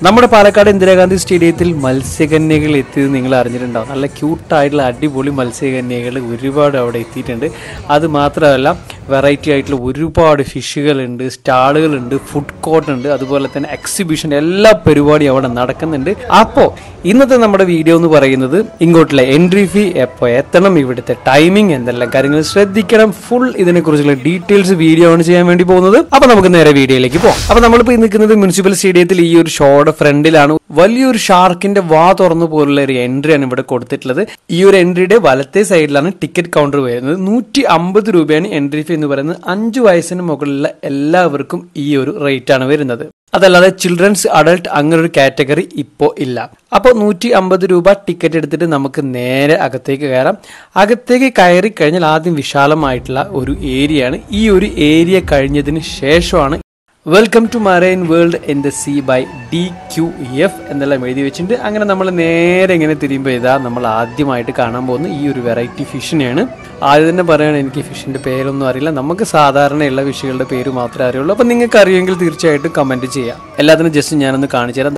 നമ്മുടെ പാലക്കാട് ഇന്ദിരാഗാന്ധി സ്റ്റേഡിയത്തിൽ മത്സ്യകന്യകൾ എത്തിയത് നിങ്ങൾ അറിഞ്ഞിട്ടുണ്ടാവും നല്ല ക്യൂട്ടായിട്ടുള്ള അടിപൊളി മത്സ്യകന്യകൾ ഒരുപാട് അവിടെ എത്തിയിട്ടുണ്ട് അത് മാത്രമല്ല വെറൈറ്റി ആയിട്ടുള്ള ഒരുപാട് ഫിഷുകളുണ്ട് സ്റ്റാളുകളുണ്ട് ഫുഡ് കോർട്ട് ഉണ്ട് അതുപോലെ തന്നെ എക്സിബിഷൻ എല്ലാ പരിപാടിയും അവിടെ നടക്കുന്നുണ്ട് അപ്പോൾ ഇന്നത്തെ നമ്മുടെ വീഡിയോ എന്ന് പറയുന്നത് ഇങ്ങോട്ടുള്ള എൻട്രി ഫീ എപ്പോൾ എത്തണം ഇവിടുത്തെ ടൈമിംഗ് എന്തെല്ലാം കാര്യങ്ങൾ ശ്രദ്ധിക്കണം ഫുൾ ഇതിനെക്കുറിച്ചുള്ള ഡീറ്റെയിൽസ് വീഡിയോ ആണ് ചെയ്യാൻ വേണ്ടി പോകുന്നത് അപ്പോൾ നമുക്ക് നേരെ വീഡിയോയിലേക്ക് പോകാം അപ്പോൾ നമ്മളിപ്പോൾ നിൽക്കുന്നത് മുനിസിപ്പൽ സ്റ്റേഡിയത്തിൽ ഈ ഒരു ഷോയുടെ ഫ്രണ്ടിലാണ് വലിയൊരു ഷാർക്കിന്റെ വാ തുറന്നു പോലുള്ള ഒരു എൻട്രിയാണ് ഇവിടെ കൊടുത്തിട്ടുള്ളത് ഈ ഒരു എൻട്രിയുടെ വലത്തെ സൈഡിലാണ് ടിക്കറ്റ് കൗണ്ടർ വരുന്നത് നൂറ്റി അമ്പത് രൂപയാണ് എൻട്രി ഫീ എന്ന് പറയുന്നത് അഞ്ചു വയസ്സിന് മുകളിലുള്ള എല്ലാവർക്കും ഈ ഒരു റേറ്റ് ആണ് വരുന്നത് അതല്ലാതെ ചിൽഡ്രൻസ് അഡൾട്ട് അങ്ങനെ ഒരു കാറ്റഗറി ഇപ്പോൾ ഇല്ല അപ്പോൾ നൂറ്റി അമ്പത് രൂപ ടിക്കറ്റ് എടുത്തിട്ട് നമുക്ക് നേരെ അകത്തേക്ക് കയറാം അകത്തേക്ക് കയറി കഴിഞ്ഞാൽ ആദ്യം വിശാലമായിട്ടുള്ള ഒരു ഏരിയയാണ് ഈ ഒരു ഏരിയ കഴിഞ്ഞതിന് ശേഷമാണ് welcome to marine world in the sea by D Q F എന്നെല്ലാം എഴുതി വെച്ചിട്ടുണ്ട് അങ്ങനെ നമ്മൾ നേരെ ഇങ്ങനെ തിരിയുമ്പോൾ ഇതാ നമ്മൾ ആദ്യമായിട്ട് കാണാൻ പോകുന്ന ഈ ഒരു വെറൈറ്റി ഫിഷിനെയാണ് ആദ്യം തന്നെ പറയുകയാണ് എനിക്ക് ഫിഷിൻ്റെ പേരൊന്നും അറിയില്ല നമുക്ക് സാധാരണയുള്ള ഫിഷുകളുടെ പേര് മാത്രമേ അറിയുള്ളൂ അപ്പം നിങ്ങൾക്ക് അറിയുമെങ്കിൽ തീർച്ചയായിട്ടും കമൻറ്റ് ചെയ്യാം എല്ലാത്തിനും ജസ്റ്റ് ഞാനൊന്ന് കാണിച്ചു തരാം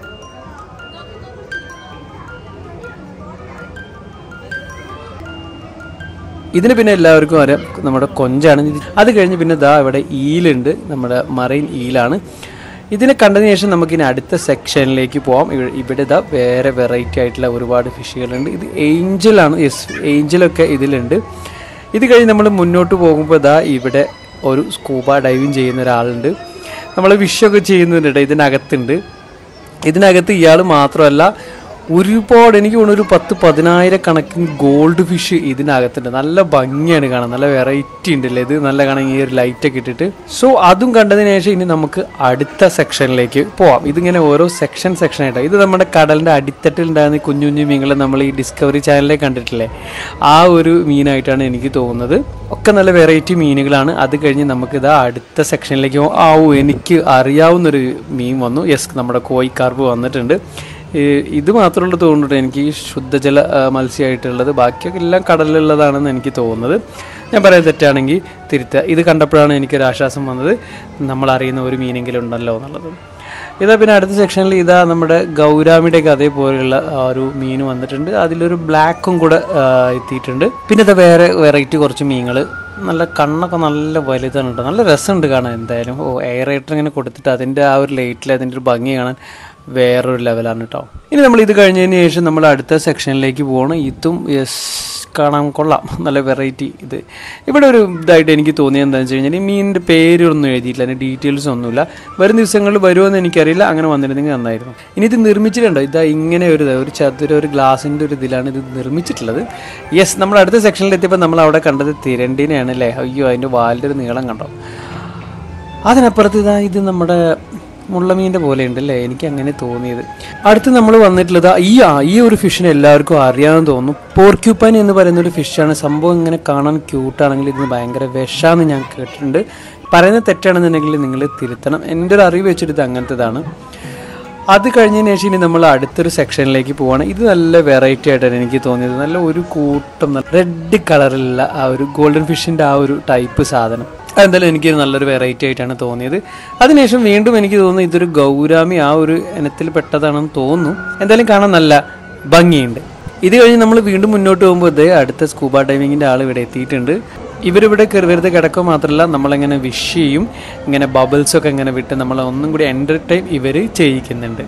ഇതിന് പിന്നെ എല്ലാവർക്കും അറിയാം നമ്മുടെ കൊഞ്ചാണ് അത് കഴിഞ്ഞ് പിന്നെ ദാ ഇവിടെ ഈലുണ്ട് നമ്മുടെ മറൈൻ ഈലാണ് ഇതിനെ കണ്ടതിന് ശേഷം നമുക്കിനി അടുത്ത സെക്ഷനിലേക്ക് പോവാം ഇവ- ഇവിടെ ഇതാ വേറെ വെറൈറ്റി ആയിട്ടുള്ള ഒരുപാട് ഫിഷുകളുണ്ട് ഇത് ഏഞ്ചലാണ് യെസ് ഏഞ്ചലൊക്കെ ഇതിലുണ്ട് ഇത് കഴിഞ്ഞ് നമ്മൾ മുന്നോട്ട് പോകുമ്പോൾ ഇതാ ഇവിടെ ഒരു സ്കൂബ ഡൈവിങ് ചെയ്യുന്ന ഒരാളുണ്ട് നമ്മൾ വിഷൊക്കെ ചെയ്യുന്നുണ്ട് ഇതിനകത്തുണ്ട് ഇതിനകത്ത് ഇയാൾ മാത്രമല്ല ഒരുപാട് എനിക്ക് തോന്നുന്നു ഒരു പത്ത് പതിനായിരക്കണക്കിന് ഗോൾഡ് ഫിഷ് ഇതിനകത്തുണ്ട് നല്ല ഭംഗിയാണ് കാണാൻ നല്ല വെറൈറ്റി ഉണ്ടല്ലേ ഇത് നല്ല കാണാൻ ഈ ഒരു ലൈറ്റൊക്കെ ഇട്ടിട്ട് സോ അതും കണ്ടതിന് ശേഷം ഇനി നമുക്ക് അടുത്ത സെക്ഷനിലേക്ക് പോവാം ഇതിങ്ങനെ ഓരോ സെക്ഷൻ സെക്ഷൻ ആയിട്ടാണ് ഇത് നമ്മുടെ കടലിൻ്റെ അടിത്തട്ടിൽ ഉണ്ടാകുന്ന ഈ കുഞ്ഞു കുഞ്ഞു മീനുകൾ നമ്മൾ ഈ ഡിസ്കവറി ചാനലിൽ കണ്ടിട്ടില്ലേ ആ ഒരു മീനായിട്ടാണ് എനിക്ക് തോന്നുന്നത് ഒക്കെ നല്ല വെറൈറ്റി മീനുകളാണ് അത് കഴിഞ്ഞ് നമുക്ക് ഇതാ അടുത്ത സെക്ഷനിലേക്ക് പോകാം ആ ഓ എനിക്ക് അറിയാവുന്നൊരു മീൻ വന്നു യെസ് നമ്മുടെ കോയിക്കാർപ്പ് വന്നിട്ടുണ്ട് ഈ ഇത് മാത്രമുള്ള തോന്നുന്നുണ്ട് എനിക്ക് ഈ ശുദ്ധജല ആ, മത്സ്യമായിട്ടുള്ളത് ബാക്കിയൊക്കെ എല്ലാം കടലിലുള്ളതാണെന്ന് എനിക്ക് തോന്നുന്നത് ഞാൻ പറയാൻ തെറ്റാണെങ്കിൽ തിരുത്തുക ഇത് കണ്ടപ്പോഴാണ് എനിക്കൊരു ആശ്വാസം വന്നത് നമ്മൾ അറിയുന്ന ഒരു മീനെങ്കിലും ഉണ്ടല്ലോ എന്നുള്ളത് ഇതാ പിന്നെ അടുത്ത സെക്ഷനിൽ ഇതാ നമ്മുടെ ഗൗരാമിയുടെയൊക്കെ അതേപോലെയുള്ള ആ ഒരു മീൻ വന്നിട്ടുണ്ട് അതിലൊരു ബ്ലാക്കും കൂടെ ആ, എത്തിയിട്ടുണ്ട് പിന്നെ ഇതാ വേറെ വെറൈറ്റി കുറച്ച് മീനുകൾ നല്ല കണ്ണൊക്കെ നല്ല വലുതാണ് കേട്ടോ നല്ല രസമുണ്ട് കാണാൻ എന്തായാലും ഓ എയറേറ്റർ ഇങ്ങനെ കൊടുത്തിട്ട് അതിൻ്റെ ആ ഒരു ലൈറ്റിൽ അതിൻ്റെ ഒരു ഭംഗി കാണാൻ വേറൊരു ലെവലാണ് കേട്ടോ ഇനി നമ്മൾ ഇത് കഴിഞ്ഞതിന് ശേഷം നമ്മൾ അടുത്ത സെക്ഷനിലേക്ക് പോകണം ഇതും യെസ് കാണാൻ കൊള്ളാം നല്ല വെറൈറ്റി ഇത് ഇവിടെ ഒരു ഇതായിട്ട് എനിക്ക് തോന്നിയത് എന്താണെന്ന് വെച്ച് കഴിഞ്ഞാൽ ഈ മീനിൻ്റെ പേരൊന്നും എഴുതിയിട്ടില്ല അതിൻ്റെ ഡീറ്റെയിൽസ് ഒന്നുമില്ല വരും ദിവസങ്ങളിൽ വരുമോയെന്ന് എനിക്കറിയില്ല അങ്ങനെ വന്നിരുന്നെങ്കിൽ നന്നായിരുന്നു ഇനി ഇത് നിർമ്മിച്ചിട്ടുണ്ടോ ഇതാ ഇങ്ങനെ ഒരു ഒരു ചതുര ഒരു ഗ്ലാസിൻ്റെ ഒരു ഇതിലാണ് ഇത് നിർമ്മിച്ചിട്ടുള്ളത് യെസ് നമ്മൾ അടുത്ത സെക്ഷനിൽ എത്തിയപ്പോൾ നമ്മൾ അവിടെ കണ്ടത് തിരണ്ടിനെയാണ് അല്ലേ അയ്യോ അതിൻ്റെ വാലിൻ്റെ ഒരു നീളം കണ്ടോ അതിനപ്പുറത്ത് ഇതാ ഇത് നമ്മുടെ മുള്ളമീൻ്റെ പോലെ ഉണ്ടല്ലേ എനിക്ക് അങ്ങനെ തോന്നിയത് അടുത്ത് നമ്മൾ വന്നിട്ടുള്ളത് ഈ ആ ഈ ഒരു ഫിഷിനെ എല്ലാവർക്കും അറിയാമെന്ന് തോന്നുന്നു പോർക്യൂപ്പൈൻ എന്ന് പറയുന്ന ഒരു ഫിഷാണ് സംഭവം ഇങ്ങനെ കാണാൻ ക്യൂട്ടാണെങ്കിൽ ഇതിന് ഭയങ്കര വിഷാന്ന് ഞാൻ കേട്ടിട്ടുണ്ട് പറയുന്നത് തെറ്റാണെന്നുണ്ടെങ്കിൽ നിങ്ങൾ തിരുത്തണം എൻ്റെ ഒരു അറിവ് വെച്ചിട്ട് ഇത് അങ്ങനത്തേതാണ് അത് കഴിഞ്ഞതിന് ശേഷം ഇനി നമ്മൾ അടുത്തൊരു സെക്ഷനിലേക്ക് പോവാണ് ഇത് നല്ല വെറൈറ്റി ആയിട്ടാണ് എനിക്ക് തോന്നിയത് നല്ല ഒരു കൂട്ടം റെഡ് കളറിലുള്ള ആ ഒരു ഗോൾഡൻ ഫിഷിൻ്റെ ആ ഒരു ടൈപ്പ് സാധനം അതെന്തായാലും എനിക്ക് നല്ലൊരു വെറൈറ്റി ആയിട്ടാണ് തോന്നിയത് അതിനുശേഷം വീണ്ടും എനിക്ക് തോന്നുന്നു ഇതൊരു ഗൗരാമി ആ ഒരു ഇനത്തിൽ പെട്ടതാണെന്ന് തോന്നുന്നു എന്തായാലും കാണാൻ നല്ല ഭംഗിയുണ്ട് ഇത് കഴിഞ്ഞ് നമ്മൾ വീണ്ടും മുന്നോട്ട് പോകുമ്പോൾ ഇതേ അടുത്ത സ്കൂബ ഡൈവിങ്ങിൻ്റെ ആൾ ഇവിടെ എത്തിയിട്ടുണ്ട് ഇവരിവിടെ കയറി വെറുതെ കിടക്കുക മാത്രമല്ല നമ്മളിങ്ങനെ വിഷ് ചെയ്യും ഇങ്ങനെ ബബിൾസൊക്കെ ഇങ്ങനെ വിട്ട് നമ്മളെ ഒന്നും കൂടി എൻ്റർടൈൻ ഇവർ ചെയ്യിക്കുന്നുണ്ട്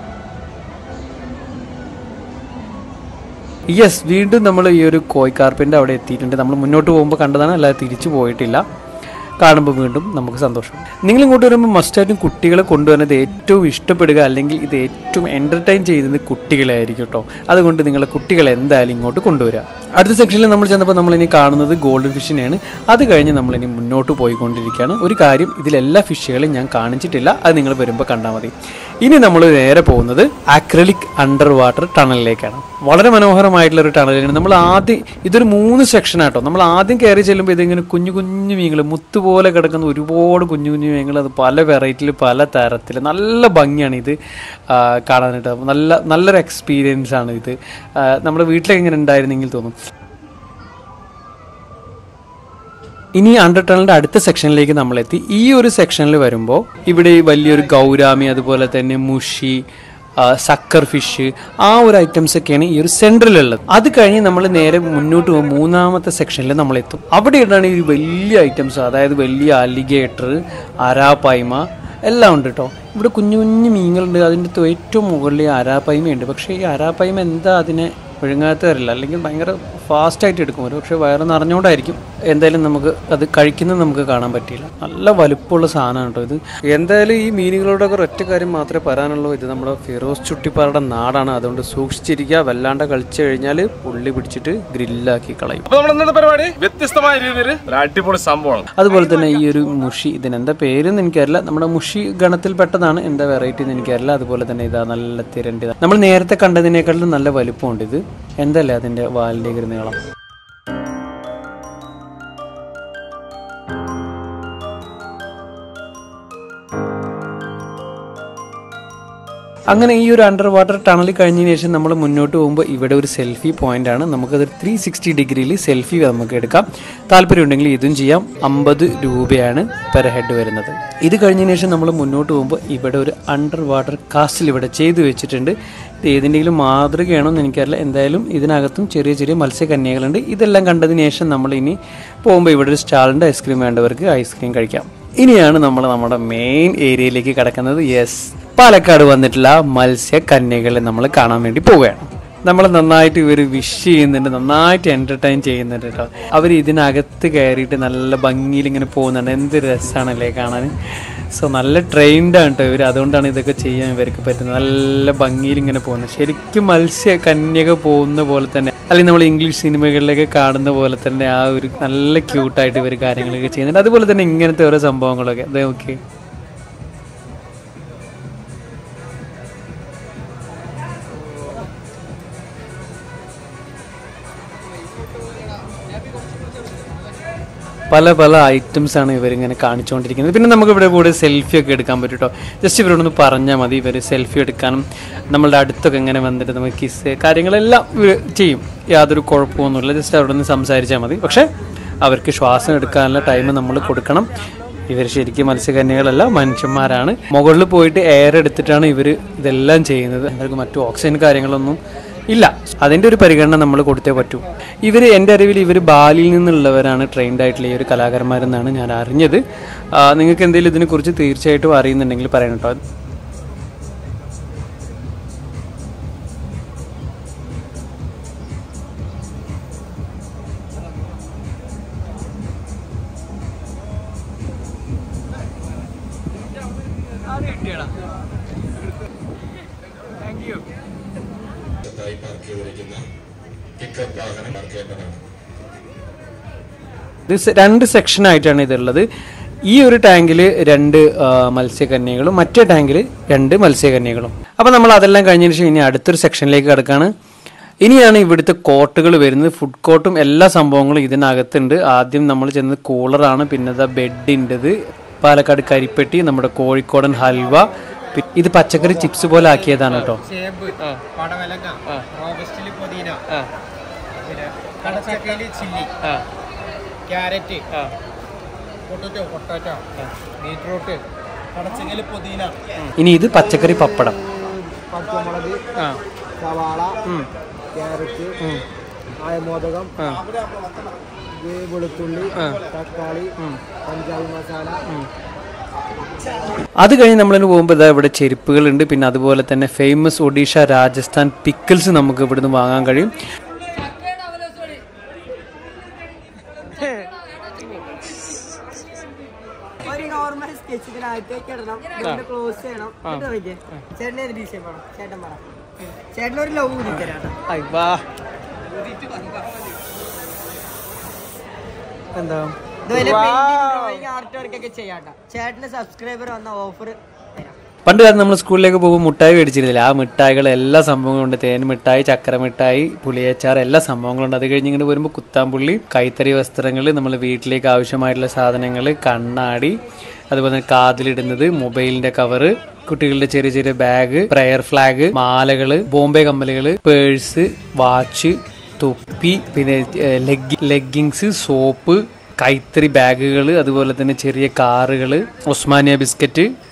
യെസ് വീണ്ടും നമ്മൾ ഈ ഒരു കോയിക്കാർപ്പിൻ്റെ അവിടെ എത്തിയിട്ടുണ്ട് നമ്മൾ മുന്നോട്ട് പോകുമ്പോൾ കണ്ടതാണ് അല്ലാതെ തിരിച്ചു പോയിട്ടില്ല കാണുമ്പോൾ വീണ്ടും നമുക്ക് സന്തോഷം നിങ്ങൾ ഇങ്ങോട്ട് വരുമ്പോൾ മസ്റ്റായിട്ടും കുട്ടികളെ കൊണ്ടുവരുന്നത് ഏറ്റവും ഇഷ്ടപ്പെടുക അല്ലെങ്കിൽ ഇത് ഏറ്റവും എൻ്റർടൈൻ ചെയ്യുന്നത് കുട്ടികളായിരിക്കും കേട്ടോ അതുകൊണ്ട് നിങ്ങളെ കുട്ടികളെ എന്തായാലും ഇങ്ങോട്ട് കൊണ്ടുവരിക അടുത്ത സെക്ഷനിൽ നമ്മൾ ചെന്നപ്പോൾ നമ്മൾ ഇനി കാണുന്നത് ഗോൾഡൻ ഫിഷിനെയാണ് അത് കഴിഞ്ഞ് നമ്മൾ ഇനി മുന്നോട്ട് പോയിക്കൊണ്ടിരിക്കുകയാണ് ഒരു കാര്യം ഇതിലെല്ലാ ഫിഷുകളും ഞാൻ കാണിച്ചിട്ടില്ല അത് നിങ്ങൾ വരുമ്പോൾ കണ്ടാൽ മതി ഇനി നമ്മൾ നേരെ പോകുന്നത് അക്രലിക് അണ്ടർ വാട്ടർ ടണലിലേക്കാണ് വളരെ മനോഹരമായിട്ടുള്ള ഒരു ടണലാണ് നമ്മൾ ആദ്യം ഇതൊരു മൂന്ന് സെക്ഷൻ ആട്ടോ നമ്മൾ ആദ്യം കയറി ചെല്ലുമ്പോൾ ഇതിങ്ങനെ കുഞ്ഞു കുഞ്ഞു മീനുകൾ മുത്തുപോലെ കിടക്കുന്ന ഒരുപാട് കുഞ്ഞു കുഞ്ഞു മീനുകൾ അത് പല വെറൈറ്റിയിൽ പല തരത്തിൽ നല്ല ഭംഗിയാണ് ഇത് ആ, കാണാനായിട്ട് നല്ല നല്ലൊരു എക്സ്പീരിയൻസ് ആണ് ഇത് ആ, നമ്മുടെ വീട്ടിലൊക്കെ ഇങ്ങനെ ഉണ്ടായിരുന്നെങ്കിൽ തോന്നും ഇനി അണ്ടർ ടണലിന്റെ അടുത്ത സെക്ഷനിലേക്ക് നമ്മൾ എത്തി ഈ ഒരു സെക്ഷനിൽ വരുമ്പോൾ ഇവിടെ ഈ വലിയൊരു ഗൗരാമി അതുപോലെ തന്നെ മുഷി സക്കർ ഫിഷ് ആ ഒരു ഐറ്റംസ് ഒക്കെയാണ് ഈ ഒരു സെൻട്രലുള്ളത് അത് കഴിഞ്ഞ് നമ്മൾ നേരെ മുന്നോട്ട് പോകും മൂന്നാമത്തെ സെക്ഷനിൽ നമ്മൾ എത്തും അവിടെയാണ് ഈ വലിയ ഐറ്റംസ് അതായത് വലിയ അലിഗേറ്റർ അരാപ്പായ്മ എല്ലാം ഉണ്ട് കേട്ടോ ഇവിടെ കുഞ്ഞു കുഞ്ഞു മീനുകളുണ്ട് അതിൻ്റെ തൊ- ഏറ്റവും മുകളിൽ അരാപ്പായ്മയുണ്ട് പക്ഷേ ഈ അരാപ്പായ്മ എന്താ അതിനെ വിഴുങ്ങാത്ത തരില്ല അല്ലെങ്കിൽ ഭയങ്കര ഫാസ്റ്റായിട്ട് എടുക്കും ഒരു പക്ഷേ വയറ് നിറഞ്ഞുകൊണ്ടായിരിക്കും എന്തായാലും നമുക്ക് അത് കഴിക്കുന്നത് നമുക്ക് കാണാൻ പറ്റിയില്ല നല്ല വലുപ്പമുള്ള സാധനമാണ് കേട്ടോ ഇത് എന്തായാലും ഈ മീനുകളോടൊക്കെ ഒറ്റ കാര്യം മാത്രമേ പറയാനുള്ളൂ ഇത് നമ്മുടെ ഫിറോസ് ചുട്ടിപ്പാറയുടെ നാടാണ് അതുകൊണ്ട് സൂക്ഷിച്ചിരിക്കുക വല്ലാണ്ട് കളിച്ചു കഴിഞ്ഞാൽ പുള്ളി പിടിച്ചിട്ട് ഗ്രില്ലാക്കി കളയും അപ്പൊ നമ്മൾ ഇന്നത്തെ പരിപാടി വ്യത്യസ്തമായ രീതിയിൽ ഒരു അടിപൊളി സംഭവമാണ് അതുപോലെ തന്നെ ഈ ഒരു മുഷി ഇതിനെന്താ പേരെന്ന് എനിക്കറിയില്ല നമ്മുടെ മുഷി ഗണത്തിൽപ്പെട്ടതാണ് എന്താ വെറൈറ്റി എന്ന് എനിക്കറിയില്ല അതുപോലെ തന്നെ ഇതാ നല്ല തിരണ്ടി നമ്മൾ നേരത്തെ കണ്ടതിനേക്കാളും നല്ല വലുപ്പമുണ്ട് ഇത് എന്തല്ലേ അതിന്റെ വാലിന്റെ ഒരു നീളം അങ്ങനെ ഈ ഒരു അണ്ടർ വാട്ടർ ടണൽ കഴിഞ്ഞതിന് ശേഷം നമ്മൾ മുന്നോട്ട് പോകുമ്പോൾ ഇവിടെ ഒരു സെൽഫി പോയിന്റ് ആണ് നമുക്കത് ത്രീ സിക്സ്റ്റി ഡിഗ്രിയിൽ സെൽഫി നമുക്ക് എടുക്കാം താല്പര്യമുണ്ടെങ്കിൽ ഇതും ചെയ്യാം അമ്പത് രൂപയാണ് പെർ ഹെഡ് വരുന്നത് ഇത് കഴിഞ്ഞതിന് ശേഷം നമ്മൾ മുന്നോട്ട് പോകുമ്പോൾ ഇവിടെ ഒരു അണ്ടർ വാട്ടർ കാസ്റ്റിൽ ഇവിടെ ചെയ്തു വെച്ചിട്ടുണ്ട് ഇത് ഏതിൻ്റെങ്കിലും മാതൃകയാണോ എന്ന് എനിക്കറിയില്ല എന്തായാലും ഇതിനകത്തും ചെറിയ ചെറിയ മത്സ്യകന്യകളുണ്ട് ഇതെല്ലാം കണ്ടതിന് ശേഷം നമ്മൾ ഇനി പോകുമ്പോൾ ഇവിടെ ഒരു സ്റ്റാളുണ്ട് ഐസ്ക്രീം വേണ്ടവർക്ക് ഐസ്ക്രീം കഴിക്കാം ഇനിയാണ് നമ്മൾ നമ്മുടെ മെയിൻ ഏരിയയിലേക്ക് കിടക്കുന്നത് യെസ് പാലക്കാട് വന്നിട്ടുള്ള മത്സ്യകന്യകളെ നമ്മൾ കാണാൻ വേണ്ടി പോവുകയാണ് നമ്മൾ നന്നായിട്ട് ഇവർ വിഷ് ചെയ്യുന്നുണ്ട് നന്നായിട്ട് എൻ്റർടൈൻ ചെയ്യുന്നുണ്ട് കേട്ടോ അവർ ഇതിനകത്ത് കയറിയിട്ട് നല്ല ഭംഗിയിൽ ഇങ്ങനെ പോകുന്നുണ്ട് എന്ത് രസമാണല്ലേ കാണാൻ സോ നല്ല ട്രെയിൻഡാണ് കേട്ടോ ഇവർ അതുകൊണ്ടാണ് ഇതൊക്കെ ചെയ്യാൻ ഇവർക്ക് പറ്റുന്നത് നല്ല ഭംഗിയിൽ ഇങ്ങനെ പോകുന്നത് ശരിക്കും മത്സ്യ കന്യക പോകുന്ന പോലെ തന്നെ അല്ലെങ്കിൽ നമ്മൾ ഇംഗ്ലീഷ് സിനിമകളിലൊക്കെ കാണുന്ന പോലെ തന്നെ ആ ഒരു നല്ല ക്യൂട്ടായിട്ട് ഇവർ കാര്യങ്ങളൊക്കെ ചെയ്യുന്നുണ്ട് അതുപോലെ തന്നെ ഇങ്ങനത്തെ ഓരോ സംഭവങ്ങളൊക്കെ അതെ ഓക്കെ പല പല ഐറ്റംസ് ആണ് ഇവരിങ്ങനെ കാണിച്ചുകൊണ്ടിരിക്കുന്നത് പിന്നെ നമുക്ക് ഇവിടെ കൂടെ സെൽഫി ഒക്കെ എടുക്കാൻ പറ്റും കേട്ടോ ജസ്റ്റ് ഇവരോടൊന്ന് പറഞ്ഞാൽ മതി ഇവർ സെൽഫി എടുക്കാനും നമ്മളുടെ അടുത്തൊക്കെ ഇങ്ങനെ വന്നിട്ട് നമുക്ക് കിസ് കാര്യങ്ങളെല്ലാം ഇവർ ചെയ്യും യാതൊരു കുഴപ്പമൊന്നുമില്ല ജസ്റ്റ് അവിടെ നിന്ന് സംസാരിച്ചാൽ മതി പക്ഷേ അവർക്ക് ശ്വാസം എടുക്കാനുള്ള ടൈം നമ്മൾ കൊടുക്കണം ഇവർ ശരിക്കും മത്സ്യകന്യകളല്ല മനുഷ്യന്മാരാണ് മുകളിൽ പോയിട്ട് എയർ എടുത്തിട്ടാണ് ഇവർ ഇതെല്ലാം ചെയ്യുന്നത് അവർക്ക് മറ്റു ഓക്സിജൻ കാര്യങ്ങളൊന്നും ഇല്ല അതിൻ്റെ ഒരു പരിഗണന നമ്മൾ കൊടുത്തേ പറ്റൂ ഇവർ എൻ്റെ അറിവിൽ ഇവർ ബാലിയിൽ നിന്നുള്ളവരാണ് ട്രെയിൻഡ് ആയിട്ടുള്ള ഈ ഒരു കലാകാരന്മാരെന്നാണ് ഞാൻ അറിഞ്ഞത് ആ, നിങ്ങൾക്ക് എന്തെങ്കിലും ഇതിനെക്കുറിച്ച് തീർച്ചയായിട്ടും അറിയുന്നുണ്ടെങ്കിൽ പറയണം കേട്ടോ ഇത് സെ- രണ്ട് സെക്ഷനായിട്ടാണ് ഇതുള്ളത് ഈ ഒരു ടാങ്കിൽ രണ്ട് ആ, മത്സ്യകന്യകളും മറ്റേ ടാങ്കിൽ രണ്ട് മത്സ്യകന്യകളും അപ്പോൾ നമ്മൾ അതെല്ലാം കഴിഞ്ഞതിന് ശേഷം ഇനി അടുത്തൊരു സെക്ഷനിലേക്ക് കിടക്കുകയാണ് ഇനിയാണ് ഇവിടുത്തെ കോട്ടുകൾ വരുന്നത് ഫുഡ് കോർട്ടും എല്ലാ സംഭവങ്ങളും ഇതിനകത്തുണ്ട് ആദ്യം നമ്മൾ ചെന്നത് കൂളറാണ് പിന്നെ ഇതാ ബെഡിൻ്റെത് പാലക്കാട് കരിപ്പെട്ടി നമ്മുടെ കോഴിക്കോടൻ ഹൽവ പി- ഇത് പച്ചക്കറി ചിപ്സ് പോലെ ആക്കിയതാണ് കേട്ടോ ചേമ്പ് പടവലങ്ങ റോബസ്റ്റില് പുതിന പിന്നെ കടച്ചക്കയില് chilli carrot potato potato beetroot കടച്ചക്കയില് പുതിന ഇനി ഇത് പച്ചക്കറി പപ്പടം പച്ചമുളക് സവാള ക്യാരറ്റ് ആയമോദകം ഇത് വെളുത്തുള്ളി തക്കാളി പഞ്ചാബി മസാല അത് കഴിഞ്ഞ് നമ്മളിന് പോകുമ്പോൾ ഇതാ ഇവിടെ ചെരുപ്പുകളുണ്ട് പിന്നെ അതുപോലെ തന്നെ ഫേമസ് ഒഡീഷ രാജസ്ഥാൻ പിക്കിൾസ് നമുക്ക് ഇവിടുന്ന് വാങ്ങാൻ കഴിയും ഒരു നോർമൽ സ്കെച്ച് ഇതിനകത്തേക്ക് ഇടണം ഇതിന്റെ ക്ലോസ് ചെയ്യണം എന്നിട്ട് നോക്കിയേ ചേട്ടൻ ഏത് ഡിസൈൻ വേണം ചേട്ടൻ പറ ചേട്ടൻ ഒരു ലവ് കുതിത്തരാട്ടോ എന്താ ഇതുവരെ ഡ്രോയിങ് ആർട്ട് വർക്ക് ഒക്കെ ചെയ്യാട്ടോ ചേട്ടന് സബ്സ്ക്രൈബർ വന്ന ഓഫർ തരാം പണ്ട് കാലം നമ്മൾ സ്കൂളിലേക്ക് പോകുമ്പോൾ മുട്ടായി മേടിച്ചിരുന്നില്ല ആ മിഠായികൾ എല്ലാ സംഭവങ്ങളും ഉണ്ട് തേൻ മിഠായി ചക്കര മിഠായി പുളിയച്ചാർ എല്ലാ സംഭവങ്ങളും ഉണ്ട് അത് കഴിഞ്ഞ് ഇങ്ങനെ വരുമ്പോൾ കുത്താമ്പുള്ളി കൈത്തറി വസ്ത്രങ്ങൾ നമ്മൾ വീട്ടിലേക്ക് ആവശ്യമായിട്ടുള്ള സാധനങ്ങൾ കണ്ണാടി അതുപോലെ തന്നെ കാതിലിടുന്നത് മൊബൈലിന്റെ കവറ് കുട്ടികളുടെ ചെറിയ ചെറിയ ബാഗ് പ്രയർ ഫ്ലാഗ് മാലകള് ബോംബെ കമ്മലുകള് പേഴ്സ് വാച്ച് തൊപ്പി പിന്നെ ലെഗിങ്സ് സോപ്പ് കൈത്തറി ബാഗുകൾ അതുപോലെ തന്നെ ചെറിയ കാറുകൾ ഒസ്മാനിയ ബിസ്ക്കറ്റ്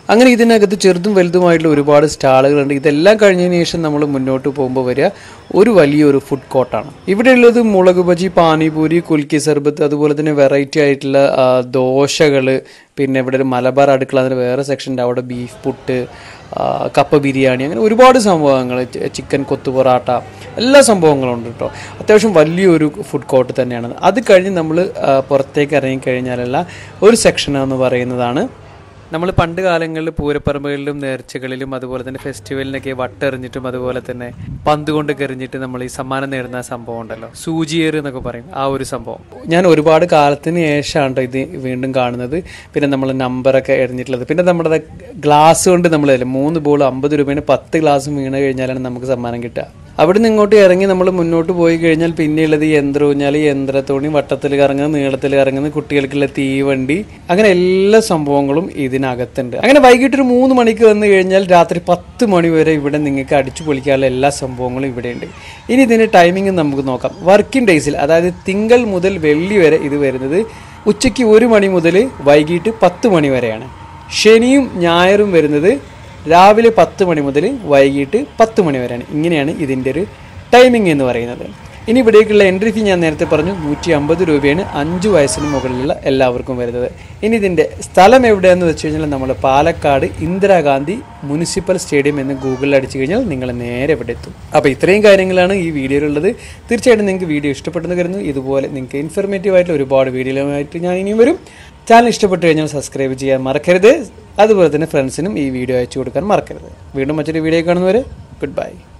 അങ്ങനെ ഇതിനകത്ത് ചെറുതും വലുതുമായിട്ടുള്ള ഒരുപാട് സ്റ്റാളുകളുണ്ട് ഇതെല്ലാം കഴിഞ്ഞതിന് ശേഷം നമ്മൾ മുന്നോട്ട് പോകുമ്പോൾ വരിക ഒരു വലിയൊരു ഫുഡ് കോർട്ടാണ് ഇവിടെയുള്ളത് മുളക് ബജി പാനിപൂരി കുൽക്കി സർബത്ത് അതുപോലെ തന്നെ വെറൈറ്റി ആയിട്ടുള്ള ദോശകൾ പിന്നെ ഇവിടെ ഒരു മലബാർ അടുക്കള അതിന് വേറെ സെക്ഷൻ്റെ അവിടെ ബീഫ് പുട്ട് ആ, കപ്പ ബിരിയാണി അങ്ങനെ ഒരുപാട് സംഭവങ്ങൾ ചി- ചിക്കൻ കൊത്തു പൊറാട്ട എല്ലാ സംഭവങ്ങളും ഉണ്ട് കേട്ടോ അത്യാവശ്യം വലിയൊരു ഫുഡ് കോർട്ട് തന്നെയാണ് അത് കഴിഞ്ഞ് നമ്മൾ പുറത്തേക്ക് ഇറങ്ങി കഴിഞ്ഞാലുള്ള ഒരു സെക്ഷൻ എന്ന് പറയുന്നതാണ് നമ്മൾ പണ്ട് കാലങ്ങളിൽ പൂരപ്പറമ്പുകളിലും നേർച്ചകളിലും അതുപോലെ തന്നെ ഫെസ്റ്റിവലിനൊക്കെ വട്ടെറിഞ്ഞിട്ടും അതുപോലെ തന്നെ പന്ത് കൊണ്ട് കെറിഞ്ഞിട്ട് നമ്മൾ ഈ സമ്മാനം നേടുന്ന സംഭവം ഉണ്ടല്ലോ സൂചിയേറ് എന്നൊക്കെ പറയും ആ ഒരു സംഭവം ഞാൻ ഒരുപാട് കാലത്തിന് ശേഷമാണ് ട്ടോ ഇത് വീണ്ടും കാണുന്നത് പിന്നെ നമ്മൾ നമ്പറൊക്കെ എറിഞ്ഞിട്ടുള്ളത് പിന്നെ നമ്മുടെ ഗ്ലാസ് കൊണ്ട് നമ്മൾ മൂന്ന് ബോൾ അമ്പത് രൂപയാണ് പത്ത് ഗ്ലാസ് വീണ് കഴിഞ്ഞാലാണ് നമുക്ക് സമ്മാനം കിട്ടുക അവിടെ നിന്ന് ഇങ്ങോട്ട് ഇറങ്ങി നമ്മൾ മുന്നോട്ട് പോയി കഴിഞ്ഞാൽ പിന്നെയുള്ളത് യന്ത്രൂഞ്ഞാൽ യന്ത്രത്തോണി വട്ടത്തിൽ കറങ്ങുന്നത് നീളത്തിൽ കറങ്ങുന്നത് കുട്ടികൾക്കുള്ള തീവണ്ടി അങ്ങനെ എല്ലാ സംഭവങ്ങളും ഇതിനകത്തുണ്ട് അങ്ങനെ വൈകിട്ട് ഒരു മൂന്ന് മണിക്ക് വന്നു കഴിഞ്ഞാൽ രാത്രി പത്ത് മണി വരെ ഇവിടെ നിങ്ങൾക്ക് അടിച്ചു പൊളിക്കാനുള്ള എല്ലാ സംഭവങ്ങളും ഇവിടെയുണ്ട് ഇനി ഇതിൻ്റെ ടൈമിംഗ് നമുക്ക് നോക്കാം വർക്കിംഗ് ഡേയ്സിൽ അതായത് തിങ്കൾ മുതൽ വെള്ളി വരെ ഇത് വരുന്നത് ഉച്ചയ്ക്ക് ഒരു മണി മുതൽ വൈകിട്ട് പത്ത് മണി വരെയാണ് ശനിയും ഞായറും വരുന്നത് രാവിലെ പത്ത് മണി മുതൽ വൈകിട്ട് പത്ത് മണി വരെയാണ് ഇങ്ങനെയാണ് ഇതിൻ്റെ ഒരു ടൈമിംഗ് എന്ന് പറയുന്നത് ഇനി ഇവിടേക്കുള്ള എൻട്രി ഫീ ഞാൻ നേരത്തെ പറഞ്ഞു നൂറ്റി അമ്പത് രൂപയാണ് അഞ്ച് വയസ്സിന് മുകളിലുള്ള എല്ലാവർക്കും വരുന്നത് ഇനി ഇതിൻ്റെ സ്ഥലം എവിടെയാണെന്ന് വെച്ച് കഴിഞ്ഞാൽ നമ്മൾ പാലക്കാട് ഇന്ദിരാഗാന്ധി മുനിസിപ്പൽ സ്റ്റേഡിയം എന്ന് ഗൂഗിളിൽ അടിച്ചു കഴിഞ്ഞാൽ നിങ്ങൾ നേരെ ഇവിടെ എത്തും അപ്പോൾ ഇത്രയും കാര്യങ്ങളാണ് ഈ വീഡിയോയിലുള്ളത് തീർച്ചയായിട്ടും നിങ്ങൾക്ക് വീഡിയോ ഇഷ്ടപ്പെട്ടെന്ന് കരുതുന്നു ഇതുപോലെ നിങ്ങൾക്ക് ഇൻഫർമേറ്റീവ് ആയിട്ടുള്ള ഒരുപാട് വീഡിയോകളുമായിട്ട് ഞാൻ ഇനിയും വരും ചാനൽ ഇഷ്ടപ്പെട്ട് കഴിഞ്ഞാൽ സബ്സ്ക്രൈബ് ചെയ്യാൻ മറക്കരുത് അതുപോലെ തന്നെ ഫ്രണ്ട്സിനും ഈ വീഡിയോ അയച്ചു കൊടുക്കാൻ മറക്കരുത് വീണ്ടും മറ്റൊരു വീഡിയോ കാണുന്നവരെ ഗുഡ് ബൈ